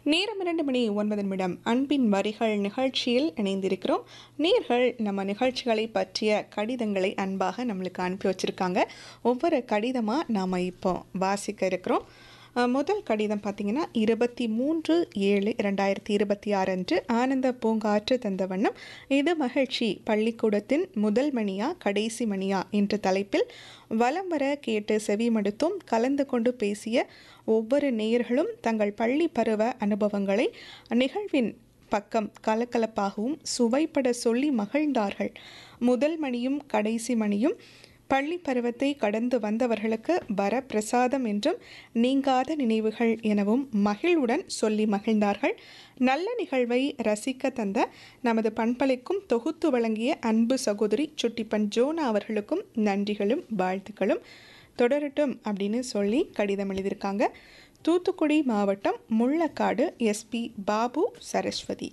நேரம் இரண்டு மணி ஒன்பது நிமிடம் அன்பின் வரிகள் நிகழ்ச்சியில் இணைந்திருக்கிறோம் நேர்கள் நம்ம நிகழ்ச்சிகளை பற்றிய கடிதங்களை அன்பாக நம்மளுக்கு அனுப்பி வச்சுருக்காங்க ஒவ்வொரு கடிதமாக நாம் இப்போ வாசிக்க இருக்கிறோம் அஹ், முதல் கடிதம் பார்த்திங்கன்னா இருபத்தி மூன்று ஏழு ரெண்டாயிரத்தி இருபத்தி ஆறு அன்று ஆனந்த பூங்காற்று தந்த வண்ணம் இது மகிழ்ச்சி பள்ளிக்கூடத்தின் முதல் மணியா கடைசி மணியா என்ற தலைப்பில் வலம் வர கேட்டு செவிமடுத்தும் கலந்து கொண்டு பேசிய ஒவ்வொரு நேயர்களும் தங்கள் பள்ளி பருவ அனுபவங்களை நிகழ்வின் பக்கம் கலகலப்பாகவும் சுவைப்பட சொல்லி மகிழ்ந்தார்கள் முதல் மணியும் கடைசி மணியும் பள்ளி பருவத்தை கடந்து வந்தவர்களுக்கு வரப்பிரசாதம் என்றும் நீங்காத நினைவுகள் எனவும் மகிழ்வுடன் சொல்லி மகிழ்ந்தார்கள் நல்ல நிகழ்வை ரசிக்க தந்த நமது பண்பலைக்கும் தொகுத்து வழங்கிய அன்பு சகோதரி சுட்டிப்பன் ஜோனா அவர்களுக்கும் நன்றிகளும் வாழ்த்துக்களும் தொடரட்டும் அப்படின்னு சொல்லி கடிதம் எழுதியிருக்காங்க தூத்துக்குடி மாவட்டம் முள்ளக்காடு எஸ்பி பாபு சரஸ்வதி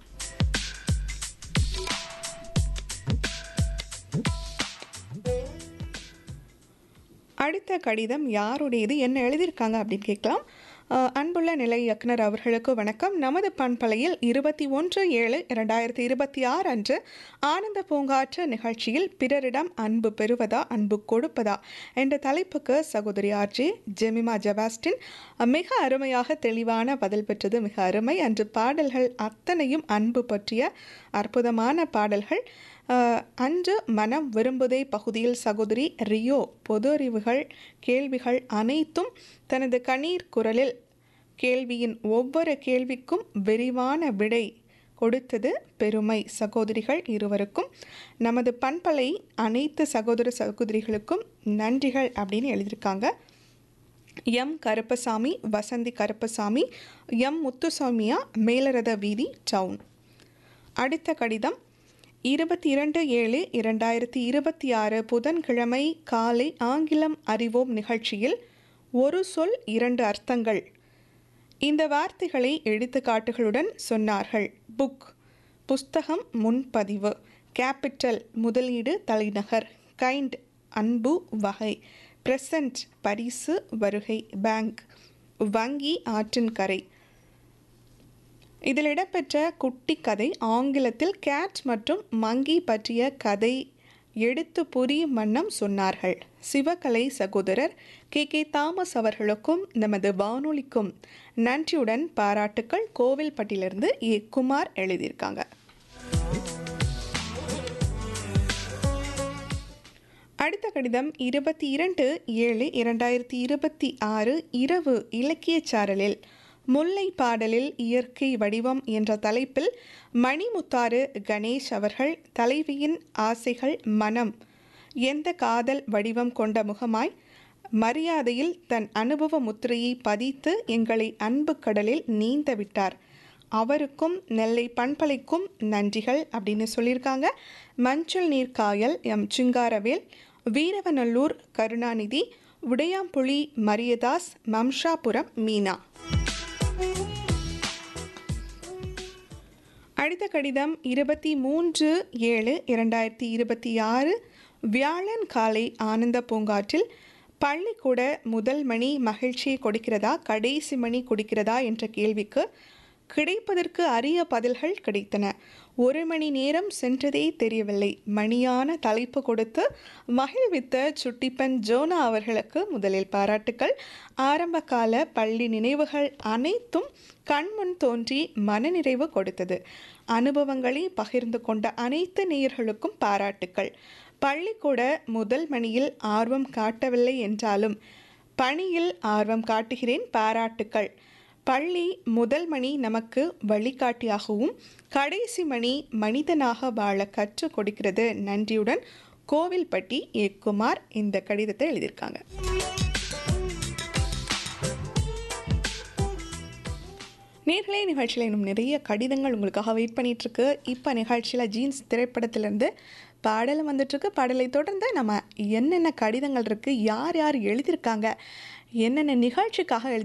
அடுத்த கடிதம் யாருடையது என்ன எழுதியிருக்காங்க அப்படின்னு கேட்கலாம் அஹ், அன்புள்ள நிலை இயக்குனர் அவர்களுக்கு வணக்கம் நமது பண்பலையில் இருபத்தி ஒன்று ஏழு இரண்டாயிரத்தி இருபத்தி ஆறு அன்று ஆனந்த பூங்காற்று நிகழ்ச்சியில் பிறரிடம் அன்பு பெறுவதா அன்பு கொடுப்பதா என்ற தலைப்புக்கு சகோதரி ஆர்ஜே ஜெமிமா ஜெபாஸ்டின் மிக அருமையாக தெளிவான பதில் பெற்றது மிக அருமை அன்று பாடல்கள் அத்தனையும் அன்பு பற்றிய அற்புதமான பாடல்கள் அஹ், அன்று மனம் விரும்புதே பகுதியில் சகோதரி ரியோ பொது அறிவுகள் கேள்விகள் அனைத்தும் தனது கண்ணீர் குரலில் கேள்வியின் ஒவ்வொரு கேள்விக்கும் விரிவான விடை கொடுத்தது பெருமை சகோதரிகள் இருவருக்கும் நமது பண்பலை அனைத்து சகோதர சகோதரிகளுக்கும் நன்றிகள் அப்படின்னு எழுதியிருக்காங்க எம் கருப்பசாமி வசந்தி கருப்பசாமி எம் முத்துசாமியா மேலரத வீதி டவுன் அடுத்த கடிதம் இருபத்தி இரண்டு ஏழு இரண்டாயிரத்தி இருபத்தி ஆறு புதன்கிழமை காலை ஆங்கிலம் அறிவோம் நிகழ்ச்சியில் ஒரு சொல் இரண்டு அர்த்தங்கள் இந்த வார்த்தைகளை எடுத்துக்காட்டுகளுடன் சொன்னார்கள் புக் புஸ்தகம் முன்பதிவு கேபிட்டல் முதலீடு தலைநகர் கைண்ட் அன்பு வகை பிரசன்ட் பரிசு வருகை பேங்க் வங்கி ஆற்றின் கரை இதில் இடம்பெற்ற குட்டி கதை ஆங்கிலத்தில் கேட் மற்றும் மங்கி பற்றிய கதை எடுத்து புரியும் வண்ணம் சொன்னார்கள் சிவகலை சகோதரர் கே கே தாமஸ் அவர்களுக்கும் நமது வானொலிக்கும் நன்றியுடன் பாராட்டுக்கள் கோவில்பட்டியிலிருந்து ஏ குமார் எழுதியிருக்காங்க அடுத்த கடிதம் இருபத்தி இரண்டு ஏழு இரண்டாயிரத்தி இருபத்தி ஆறு இரவு இலக்கியச் சாரலில் முல்லை பாடலில் இயற்கை வடிவம் என்ற தலைப்பில் மணிமுத்தாறு கணேஷ் அவர்கள் தலைவியின் ஆசைகள் மனம் எந்த காதல் வடிவம் கொண்ட முகமாய் மரியாதையில் தன் அனுபவ முத்திரையை பதித்து எங்களை அன்பு கடலில் நீந்த விட்டார் அவருக்கும் நெல்லை பண்பலைக்கும் நன்றிகள் அப்படின்னு சொல்லியிருக்காங்க மஞ்சள் நீர் காயல் எம் சிங்காரவேல் வீரவநல்லூர் கருணாநிதி உடையாம்புலி மரியதாஸ் மம்ஷாபுரம் மீனா அடுத்த கடிதம் இருபத்தி மூன்று ஏழு இரண்டாயிரத்தி இருபத்தி ஆறு வியாழன் காலை ஆனந்த பூங்காற்றில் பள்ளிக்கூட முதல் மணி மகிழ்ச்சியை கொடுக்கிறதா கடைசி மணி கொடுக்கிறதா என்ற கேள்விக்கு கிடைப்பதற்கு அரிய பதில்கள் கிடைத்தன ஒரு மணி நேரம் சென்றதே தெரியவில்லை மணியான தலைப்பு கொடுத்து மகிழ்வித்த சுட்டிப்பன் ஜோனா அவர்களுக்கு முதலில் பாராட்டுக்கள் ஆரம்பகால பள்ளி நினைவுகள் அனைத்தும் கண்முன் தோன்றி மனநிறைவு கொடுத்தது அனுபவங்களை பகிர்ந்து கொண்ட அனைத்து நேயர்களுக்கும் பாராட்டுக்கள் பள்ளிக்கூட முதல் மணியில் ஆர்வம் காட்டவில்லை என்றாலும் பணியில் ஆர்வம் காட்டுகிறேன் பாராட்டுக்கள் பள்ளி முதல் மணி நமக்கு வழிகாட்டியாகவும் கடைசி மணி மனிதனாக வாழ கற்றுக் கொடுக்கிறது நன்றியுடன் கோவில்பட்டி ஏ குமார் இந்த கடிதத்தை எழுதியிருக்காங்க நேர்களே நிகழ்ச்சியில் இன்னும் நிறைய கடிதங்கள் உங்களுக்காக வெயிட் பண்ணிட்டு இருக்கு இப்போ நிகழ்ச்சியில் ஜீன்ஸ் திரைப்படத்திலேருந்து பாடலும் வந்துட்டுருக்கு பாடலை தொடர்ந்து நம்ம என்னென்ன கடிதங்கள் இருக்குது யார் யார் எழுதியிருக்காங்க என்னென்ன நிகழ்ச்சிக்காக எழுதி